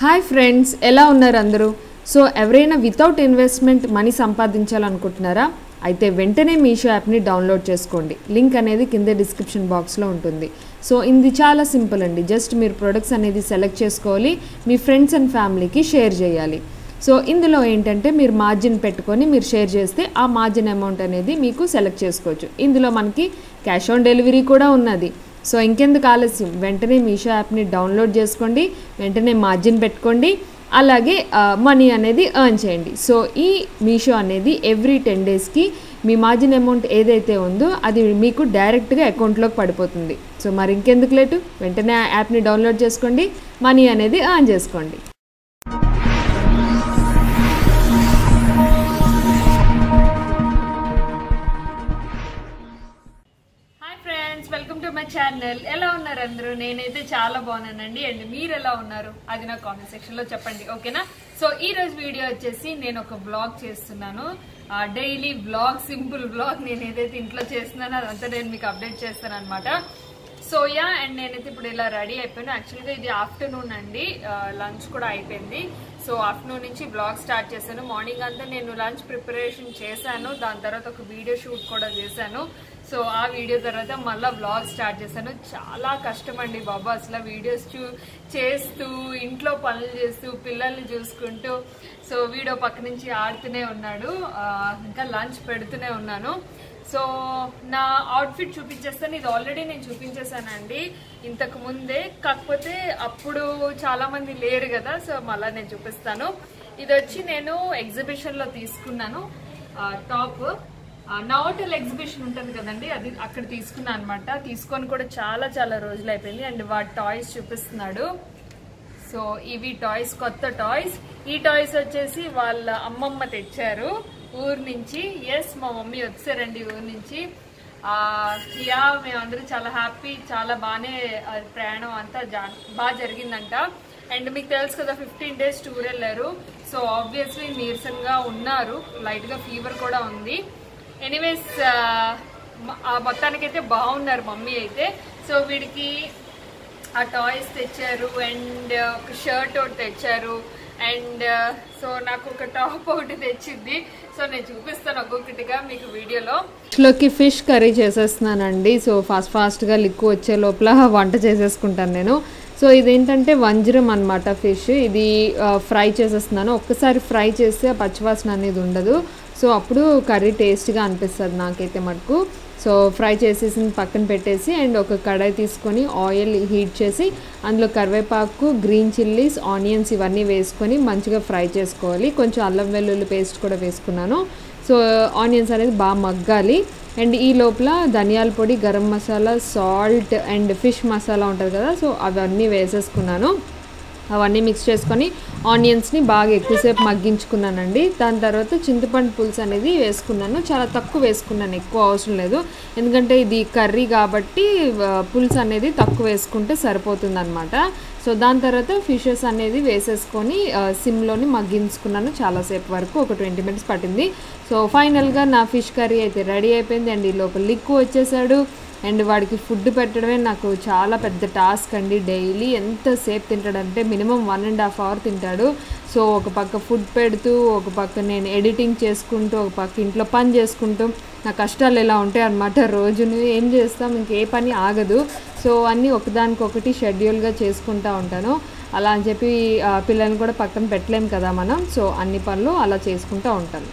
hi friends ఎలా ఉన్నారు అందరూ సో ఎవరైనా వితౌట్ ఇన్వెస్ట్మెంట్ మనీ సంపాదించాలనుకుంటున్నారా అయితే వెంటనే మీషో యాప్ని డౌన్లోడ్ చేసుకోండి లింక్ అనేది కింద డిస్క్రిప్షన్ బాక్స్లో ఉంటుంది సో ఇది చాలా సింపుల్ అండి జస్ట్ మీరు ప్రొడక్ట్స్ అనేది సెలెక్ట్ చేసుకోవాలి మీ ఫ్రెండ్స్ అండ్ ఫ్యామిలీకి షేర్ చేయాలి సో ఇందులో ఏంటంటే మీరు మార్జిన్ పెట్టుకొని మీరు షేర్ చేస్తే ఆ మార్జిన్ అమౌంట్ అనేది మీకు సెలెక్ట్ చేసుకోవచ్చు ఇందులో మనకి క్యాష్ ఆన్ డెలివరీ కూడా ఉన్నది సో ఇంకెందుకు ఆలస్యం వెంటనే మీషో యాప్ని డౌన్లోడ్ చేసుకోండి వెంటనే మార్జిన్ పెట్టుకోండి అలాగే మనీ అనేది ఎర్న్ చేయండి సో ఈ మీషో అనేది ఎవ్రీ టెన్ డేస్కి మీ మార్జిన్ అమౌంట్ ఏదైతే ఉందో అది మీకు డైరెక్ట్గా అకౌంట్లోకి పడిపోతుంది సో మరి ఇంకెందుకు లేటు వెంటనే ఆ యాప్ని డౌన్లోడ్ చేసుకోండి మనీ అనేది ఎర్న్ చేసుకోండి hi friends welcome to my channel ఎలా ఉన్నారు అందరూ నేనైతే చాలా బాగున్నానండి అండ్ మీరు ఎలా ఉన్నారు అది నా కామెంట్ సెక్షన్ లో చెప్పండి ఓకేనా సో ఈ రోజు వీడియో వచ్చేసి నేను ఒక బ్లాగ్ చేస్తున్నాను డైలీ బ్లాగ్ సింపుల్ బ్లాగ్ నేను ఏదైతే ఇంట్లో చేస్తున్నానో అదంతా నేను మీకు అప్డేట్ చేస్తాను అనమాట సో యా అండ్ నేనైతే ఇప్పుడు ఇలా రెడీ అయిపోయాను యాక్చువల్గా ఇది ఆఫ్టర్నూన్ అండి లంచ్ కూడా అయిపోయింది సో ఆఫ్టర్నూన్ నుంచి బ్లాగ్ స్టార్ట్ చేశాను మార్నింగ్ అంతా నేను లంచ్ ప్రిపరేషన్ చేశాను దాని తర్వాత ఒక వీడియో షూట్ కూడా చేశాను సో ఆ వీడియో తర్వాత మళ్ళీ బ్లాగ్ స్టార్ట్ చేశాను చాలా కష్టం అండి బాబా అసలు వీడియోస్ చూ చేస్తూ ఇంట్లో పనులు చేస్తూ పిల్లల్ని చూసుకుంటూ సో వీడియో పక్క నుంచి ఆడుతూనే ఉన్నాడు ఆ, ఇంకా లంచ్ పెడుతూనే ఉన్నాను సో నా అవుట్ఫిట్ చూపించేస్తాను ఇది ఆల్రెడీ నేను చూపించేశానండి ఇంతకు ముందే కాకపోతే అప్పుడు చాలా మంది లేరు కదా సో మళ్ళీ నేను చూపిస్తాను ఇది వచ్చి నేను ఎగ్జిబిషన్ లో తీసుకున్నాను టాప్ నవటల్ ఎగ్జిబిషన్ ఉంటుంది కదండి అది అక్కడ తీసుకున్నాను అనమాట తీసుకొని కూడా చాలా చాలా రోజులు అయిపోయింది అండ్ వాటి టాయ్స్ చూపిస్తున్నాడు సో ఇవి టాయ్స్ కొత్త టాయ్స్ ఈ టాయ్స్ వచ్చేసి వాళ్ళ అమ్మమ్మ తెచ్చారు ఊరు నుంచి ఎస్ మా మమ్మీ వచ్చారండి ఊరు నుంచి ఆ, యా మేమందరం చాలా హ్యాపీ చాలా బాగానే ఆ, ప్రయాణం అంతా జా- బాగా జరిగిందంట అండ్ మీకు తెలుసు కదా ఫిఫ్టీన్ డేస్ టూర్ వెళ్ళారు సో ఆబ్వియస్లీ నీరసంగా ఉన్నారు లైట్ గా ఫీవర్ కూడా ఉంది ఎనీవేస్ మొత్తానికైతే బాగున్నారు మమ్మీ అయితే సో వీడికి ఆ టాయ్స్ తెచ్చారు అండ్ ఒక షర్ట్ ఒకటి తెచ్చారు అండ్ సో నాకు ఒక టాప్ ఒకటి తెచ్చింది సో నేను చూపిస్తాను ఒక్కొక్కటిగా మీకు వీడియోలో లోకి ఫిష్ కర్రీ చేసేస్తున్నానండి సో ఫాస్ట్ ఫాస్ట్గా లిక్కు వచ్చే లోపల వంట చేసేసుకుంటాను నేను సో ఇదేంటంటే వంజరం అనమాట ఫిష్ ఇది ఫ్రై చేసేస్తున్నాను ఒక్కసారి ఫ్రై చేస్తే ఆ పచ్చివాసన అనేది ఉండదు సో అప్పుడు కర్రీ టేస్ట్గా అనిపిస్తుంది నాకైతే మటుకు సో ఫ్రై చేసేసి పక్కన పెట్టేసి అండ్ ఒక కడాయి తీసుకొని ఆయిల్ హీట్ చేసి అందులో కరివేపాకు గ్రీన్ చిల్లీస్ ఆనియన్స్ ఇవన్నీ వేసుకొని మంచిగా ఫ్రై చేసుకోవాలి కొంచెం అల్లం వెల్లుల్లి పేస్ట్ కూడా వేసుకున్నాను సో ఆనియన్స్ అనేది బాగా మగ్గాలి అండ్ ఈ లోపల ధనియాల పొడి garam masala salt and fish masala ఉంటుంది కదా సో అవన్నీ వేసేసుకున్నాను అవన్నీ మిక్స్ చేసుకొని ఆనియన్స్ని బాగా ఎక్కువసేపు మగ్గించుకున్నానండి దాని తర్వాత చింతపండు పులుసు అనేది వేసుకున్నాను చాలా తక్కువ వేసుకున్నాను ఎక్కువ అవసరం లేదు ఎందుకంటే ఇది కర్రీ కాబట్టి ఆ, పులుసు అనేది తక్కువ వేసుకుంటే సరిపోతుంది అనమాట సో దాని తర్వాత ఫిషెస్ అనేది వేసేసుకొని ఆ, సిమ్లోని మగ్గించుకున్నాను చాలాసేపు వరకు ఒక ట్వంటీ మినిట్స్ పట్టింది సో ఫైనల్గా నా ఫిష్ కర్రీ అయితే రెడీ అయిపోయింది అండ్ ఈ లోపల లిక్కు వచ్చేసాడు అండ్ వాడికి ఫుడ్ పెట్టడమే నాకు చాలా పెద్ద టాస్క్ అండి డైలీ ఎంతసేపు తింటాడంటే minimum one and half hour తింటాడు సో ఒక పక్క ఫుడ్ పెడుతూ ఒక పక్క నేను ఎడిటింగ్ చేసుకుంటూ ఒక పక్క ఇంట్లో పని చేసుకుంటూ నా కష్టాలు ఎలా ఉంటాయి అనమాట రోజును ఏం చేస్తాం ఇంకే పని ఆగదు సో అన్నీ ఒకదానికొకటి షెడ్యూల్గా చేసుకుంటూ ఉంటాను అలా అని చెప్పి ఆ, పిల్లల్ని కూడా పక్కన పెట్టలేం కదా మనం సో అన్ని పనులు అలా చేసుకుంటూ ఉంటాను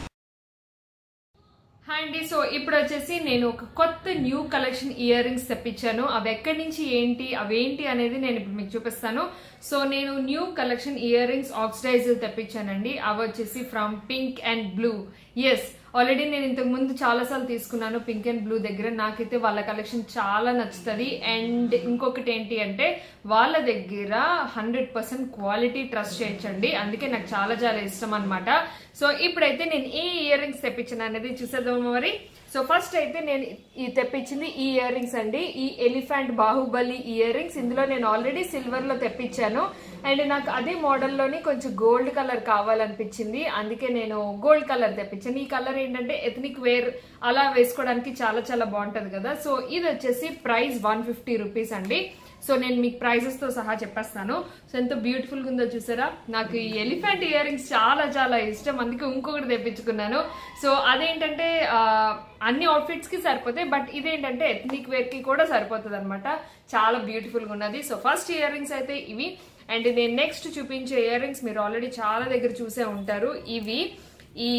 హాయ్ అండి సో ఇప్పుడు వచ్చేసి నేను ఒక కొత్త న్యూ కలెక్షన్ ఇయర్ రింగ్స్ తెప్పించాను అవి ఎక్కడి నుంచి ఏంటి అవేంటి అనేది నేను ఇప్పుడు మీకు చూపిస్తాను సో నేను new collection earrings oxidiser తెప్పించానండి అవి వచ్చేసి from pink and blue yes already నేను ఇంతకు ముందు చాలా సార్లు తీసుకున్నాను పింక్ అండ్ బ్లూ దగ్గర నాకైతే వాళ్ళ కలెక్షన్ చాలా నచ్చుతుంది అండ్ ఇంకొకటి ఏంటి అంటే వాళ్ళ దగ్గర హండ్రెడ్ పర్సెంట్ క్వాలిటీ ట్రస్ట్ చేయొచ్చండి అందుకే నాకు చాలా చాలా ఇష్టం అనమాట సో ఇప్పుడైతే నేను ఏ ఇయర్ రింగ్స్ తెప్పించాను అనేది చూసేద్దాము మరి సో ఫస్ట్ అయితే నేను ఈ తెప్పించింది ఈ ఇయర్ రింగ్స్ అండి ఈ ఎలిఫెంట్ బాహుబలి ఇయర్ రింగ్స్ ఇందులో నేను ఆల్రెడీ సిల్వర్ లో తెప్పించాను అండ్ నాకు అదే మోడల్లోని కొంచెం గోల్డ్ కలర్ కావాలనిపించింది అందుకే నేను గోల్డ్ కలర్ తెప్పించాను ఈ కలర్ ఏంటంటే ఎథనిక్ వేర్ అలా వేసుకోవడానికి చాలా చాలా బాగుంటది కదా సో ఇది వచ్చేసి ప్రైస్ వన్ ఫిఫ్టీ రూపీస్ అండి సో నేను మీకు ప్రైజెస్ తో సహా చెప్పేస్తాను సో ఎంత బ్యూటిఫుల్ గా ఉందో చూసారా నాకు ఈ ఎలిఫెంట్ ఇయర్ రింగ్స్ చాలా చాలా ఇష్టం అందుకే ఇంకొకటి తెప్పించుకున్నాను సో అదేంటంటే ఆ, అన్ని అవుట్ఫిట్స్ కి సరిపోతాయి బట్ ఇదేంటంటే ఎథ్నిక్ వేర్ కి కూడా సరిపోతుంది అనమాట చాలా బ్యూటిఫుల్ గా ఉన్నది సో ఫస్ట్ ఇయర్ రింగ్స్ అయితే ఇవి అండ్ నేను నెక్స్ట్ చూపించే ఇయర్ రింగ్స్ మీరు ఆల్రెడీ చాలా దగ్గర చూసే ఉంటారు ఇవి ఈ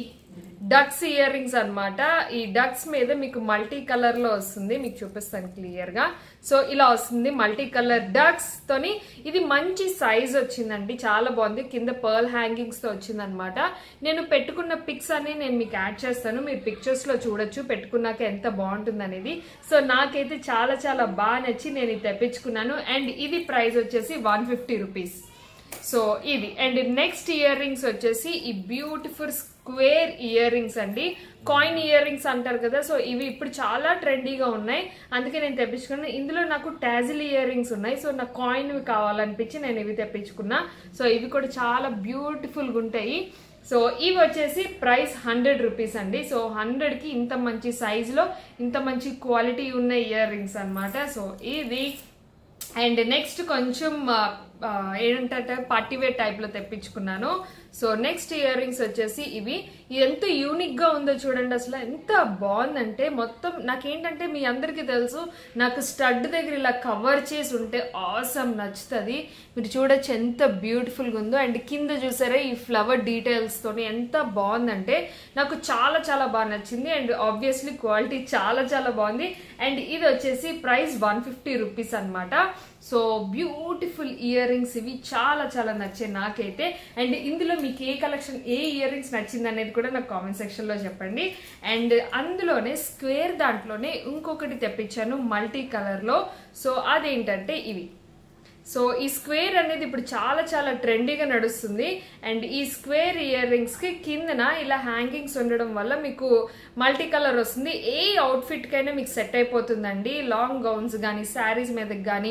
డక్స్ ఇయర్ రింగ్స్ అనమాట ఈ డక్స్ మీద మీకు మల్టీ కలర్ లో వస్తుంది మీకు చూపిస్తాను క్లియర్ గా సో ఇలా వస్తుంది మల్టీ కలర్ డక్స్ తోని ఇది మంచి సైజ్ వచ్చిందండి చాలా బాగుంది కింద పర్ల్ హ్యాంగింగ్స్ తో వచ్చిందనమాట నేను పెట్టుకున్న పిక్స్ అన్ని నేను మీకు యాడ్ చేస్తాను మీరు పిక్చర్స్ లో చూడొచ్చు పెట్టుకున్నాక ఎంత బాగుంటుంది అనేది సో నాకైతే చాలా చాలా బాగా నచ్చి నేను ఇది తెప్పించుకున్నాను అండ్ ఇది ప్రైస్ వచ్చేసి వన్ ఫిఫ్టీ రూపీస్ సో ఇది అండ్ నెక్స్ట్ ఇయర్ రింగ్స్ వచ్చేసి ఈ బ్యూటిఫుల్ స్క్వేర్ ఇయర్ రింగ్స్ అండి కాయిన్ ఇయర్ రింగ్స్ అంటారు కదా సో ఇవి ఇప్పుడు చాలా ట్రెండీగా ఉన్నాయి అందుకే నేను తెప్పించుకున్నాను ఇందులో నాకు టాజిల్ ఇయర్ రింగ్స్ ఉన్నాయి సో నాకు కాయిన్ కావాలనిపించి నేను ఇవి తెప్పించుకున్నా సో ఇవి కూడా చాలా బ్యూటిఫుల్ గా ఉంటాయి సో ఇవి వచ్చేసి ప్రైస్ హండ్రెడ్ రూపీస్ అండి సో హండ్రెడ్ కి ఇంత మంచి సైజ్ లో ఇంత మంచి క్వాలిటీ ఉన్న ఇయర్ రింగ్స్ అన్నమాట సో ఇది అండ్ నెక్స్ట్ కొంచెం ఆ, ఆ, ఏంటంటే పార్టీ వేర్ టైప్ లో తెప్పించుకున్నాను సో నెక్స్ట్ ఇయర్ రింగ్స్ వచ్చేసి ఇవి ఇది ఎంత యూనిక్ గా ఉందో చూడండి అసలు ఎంత బాగుందంటే మొత్తం నాకేంటంటే మీ అందరికీ తెలుసు నాకు స్టడ్ దగ్గర ఇలా కవర్ చేసి ఉంటే ఆసమ్ నచ్చుతుంది మీరు చూడొచ్చు ఎంత బ్యూటిఫుల్ గా ఉందో అండ్ కింద చూసారా ఈ ఫ్లవర్ డీటెయిల్స్ తోని ఎంత బాగుందంటే నాకు చాలా చాలా బాగా నచ్చింది అండ్ ఆబ్వియస్లీ క్వాలిటీ చాలా చాలా బాగుంది అండ్ ఇది వచ్చేసి ప్రైస్ వన్ ఫిఫ్టీ రూపీస్ అనమాట సో బ్యూటిఫుల్ ఇయర్ రింగ్స్ ఇవి చాలా చాలా నచ్చాయి నాకైతే అండ్ ఇందులో మీకు ఏ కలెక్షన్ ఏ ఇయర్ రింగ్స్ నచ్చింది అనేది కూడా నాకు కామెంట్ సెక్షన్ లో చెప్పండి అండ్ అందులోనే స్క్వేర్ దాంట్లోనే ఇంకొకటి తెప్పించాను మల్టీ కలర్ లో సో అదేంటంటే ఇవి సో ఈ స్క్వేర్ అనేది ఇప్పుడు చాలా చాలా ట్రెండీగా నడుస్తుంది అండ్ ఈ స్క్వేర్ ఇయర్ రింగ్స్ కి కిందన ఇలా హ్యాంగింగ్స్ ఉండడం వల్ల మీకు మల్టీ కలర్ వస్తుంది ఏ అవుట్ఫిట్ కైనా మీకు సెట్ అయిపోతుందండి లాంగ్ గౌన్స్ కానీ శారీస్ మీదకి కానీ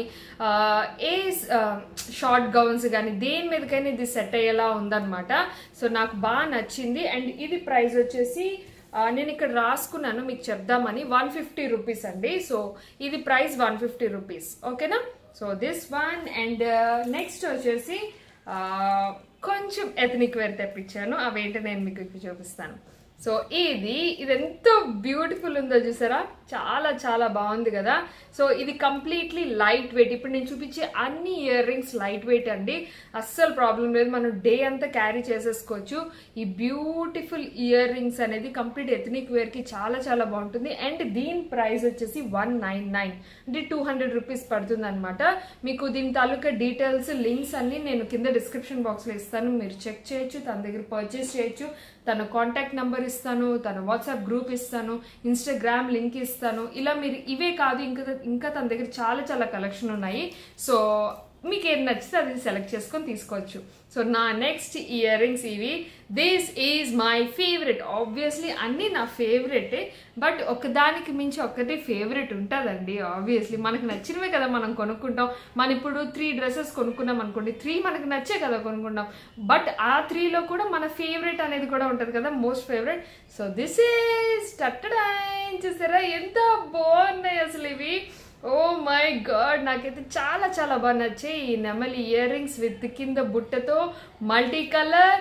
ఏ షార్ట్ గౌన్స్ కానీ దేని మీదకైనా ఇది సెట్ అయ్యేలా ఉందన్నమాట సో నాకు బాగా నచ్చింది అండ్ ఇది ప్రైస్ వచ్చేసి ఆ, నేను ఇక్కడ రాసుకున్నాను మీకు చెప్దామని వన్ ఫిఫ్టీ రూపీస్ అండి సో ఇది ప్రైస్ వన్ ఫిఫ్టీ రూపీస్ ఓకేనా so this one and next వచ్చేసి ఆ, కొంచెం ఎథనిక్ వేర్ తెప్పించాను అవేంటో నేను మీకు ఇప్పుడు చూపిస్తాను సో ఇది ఇది ఎంతో బ్యూటిఫుల్ ఉందో చూసారా చాలా చాలా బాగుంది కదా సో ఇది కంప్లీట్లీ లైట్ వెయిట్ ఇప్పుడు నేను చూపించే అన్ని ఇయర్ రింగ్స్ లైట్ వెయిట్ అండి అస్సలు ప్రాబ్లం లేదు మనం డే అంతా క్యారీ చేసేసుకోవచ్చు ఈ బ్యూటిఫుల్ ఇయర్ రింగ్స్ అనేది కంప్లీట్ ఎథనిక్ వేర్ కి చాలా చాలా బాగుంటుంది అండ్ దీని ప్రైస్ వచ్చేసి వన్ నైన్ నైన్ అంటే టూ హండ్రెడ్ రూపీస్ పడుతుంది అనమాట మీకు దీని తాలూకా డీటెయిల్స్ లింక్స్ అన్ని నేను కింద డిస్క్రిప్షన్ బాక్స్ లో ఇస్తాను మీరు చెక్ చేయొచ్చు తన దగ్గర పర్చేస్ చేయొచ్చు తన కాంటాక్ట్ నంబర్ ఇస్తాను తన వాట్సాప్ గ్రూప్ ఇస్తాను ఇన్స్టాగ్రామ్ లింక్ ఇస్తాను ఇలా మీరు ఇవే కాదు ఇంకా ఇంకా తన దగ్గర చాలా చాలా కలెక్షన్ ఉన్నాయి సో మీకు ఏది నచ్చితే అది సెలెక్ట్ చేసుకొని తీసుకోవచ్చు సో నా నెక్స్ట్ ఇయర్ రింగ్స్ ఇవి this is my favourite obviously అన్నీ నా ఫేవరెటే బట్ ఒకదానికి మించి ఒక్కటి ఫేవరెట్ ఉంటుందండి ఆబ్వియస్లీ మనకు నచ్చినవే కదా మనం కొనుక్కుంటాం మనం ఇప్పుడు త్రీ డ్రెస్సెస్ కొనుక్కున్నాం అనుకోండి త్రీ మనకు నచ్చే కదా కొనుక్కుంటాం బట్ ఆ త్రీలో కూడా మన ఫేవరెట్ అనేది కూడా ఉంటుంది కదా most favourite so this is టట్టడైన్ చూసారా ఎంత బాగున్నాయి అసలు ఇవి ఓ మై గాడ్ నాకైతే చాలా చాలా బాగా నచ్చాయి ఈ నెమలి ఇయర్ రింగ్స్ విత్ కింద బుట్టతో మల్టీ కలర్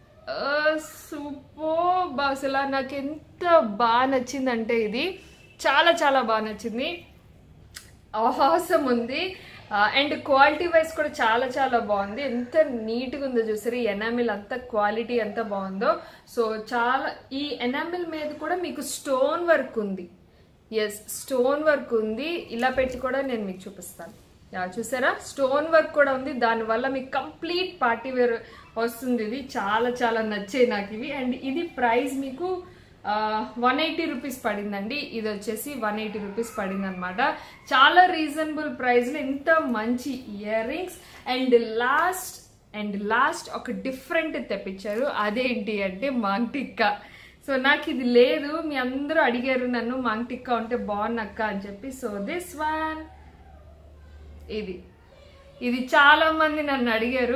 సూపర్ అసలు నాకు ఎంత బాగా నచ్చిందంటే ఇది చాలా చాలా బాగా నచ్చింది ఆహాసం ఉంది అండ్ క్వాలిటీ వైజ్ కూడా చాలా చాలా బాగుంది ఎంత నీట్గా ఉందో చూసారు ఈ ఎనామిల్ అంత క్వాలిటీ ఎంత బాగుందో సో చాలా ఈ ఎనామిల్ మీద కూడా మీకు స్టోన్ వర్క్ ఉంది ఎస్ స్టోన్ వర్క్ ఉంది ఇలా పెట్టి కూడా నేను మీకు చూపిస్తాను యా చూసారా స్టోన్ వర్క్ కూడా ఉంది దానివల్ల మీకు కంప్లీట్ పార్టీ వేర్ వస్తుంది ఇది చాలా చాలా నచ్చాయి నాకు ఇవి అండ్ ఇది ప్రైస్ మీకు వన్ ఎయిటీ రూపీస్ పడిందండి ఇది వచ్చేసి వన్ ఎయిటీ రూపీస్ పడింది అనమాట చాలా రీజనబుల్ ప్రైస్లో ఇంత మంచి ear rings and last and last ఒక డిఫరెంట్ తెప్పించారు అదేంటి అంటే మాంగ్ టిక్కా సో నాకు ఇది లేదు మీ అందరూ అడిగారు నన్ను మాంగ్ టిక్కా ఉంటే బాగున్నక్క అని చెప్పి సో దిస్ వన్ ఇది ఇది చాలా మంది నన్ను అడిగారు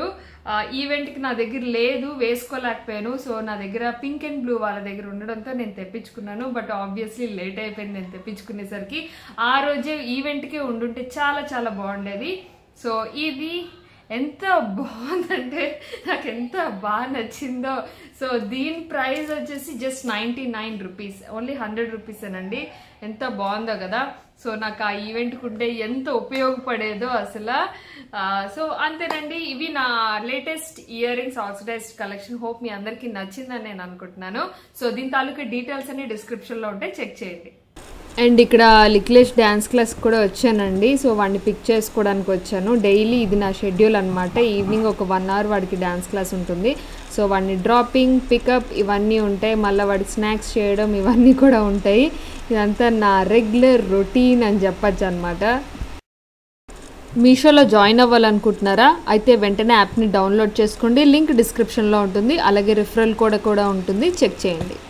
ఈవెంట్కి నా దగ్గర లేదు వేసుకోలేకపోయాను సో నా దగ్గర పింక్ అండ్ బ్లూ వాళ్ళ దగ్గర ఉండడంతో నేను తెప్పించుకున్నాను బట్ ఆబ్వియస్లీ లేట్ అయిపోయింది నేను తెప్పించుకునేసరికి ఆ రోజే ఈవెంట్కే ఉండుంటే చాలా చాలా బాగుండేది సో ఇది ఎంత బాగుందంటే నాకు ఎంత బాగా నచ్చిందో సో దీని ప్రైస్ వచ్చేసి just ninety nine rupees only hundred రూపీసేనండి ఎంత బాగుందో కదా సో నాకు ఆ ఈవెంట్కి ఉంటే ఎంత ఉపయోగపడేదో అసలు ఆ, సో అంతేనండి ఇవి నా latest ear rings oxidised collection hope మీ అందరికీ నచ్చిందని నేను అనుకుంటున్నాను సో దీని తాలూకా డీటెయిల్స్ అన్ని డిస్క్రిప్షన్లో ఉంటే చెక్ చేయండి అండ్ ఇక్కడ లిక్లేష్ డ్యాన్స్ క్లాస్ కూడా వచ్చానండి సో వాడిని పిక్ చేసుకోవడానికి వచ్చాను డైలీ ఇది నా షెడ్యూల్ అనమాట ఈవినింగ్ ఒక వన్ అవర్ వాడికి డ్యాన్స్ క్లాస్ ఉంటుంది సో వాడిని డ్రాపింగ్ పికప్ ఇవన్నీ ఉంటాయి మళ్ళీ వాడికి స్నాక్స్ చేయడం ఇవన్నీ కూడా ఉంటాయి ఇదంతా నా రెగ్యులర్ రొటీన్ అని చెప్పచ్చు అనమాట మీషోలో జాయిన్ అవ్వాలనుకుంటున్నారా అయితే వెంటనే యాప్ని డౌన్లోడ్ చేసుకోండి లింక్ డిస్క్రిప్షన్లో ఉంటుంది అలాగే రిఫరల్ కోడ్ కూడా ఉంటుంది చెక్ చేయండి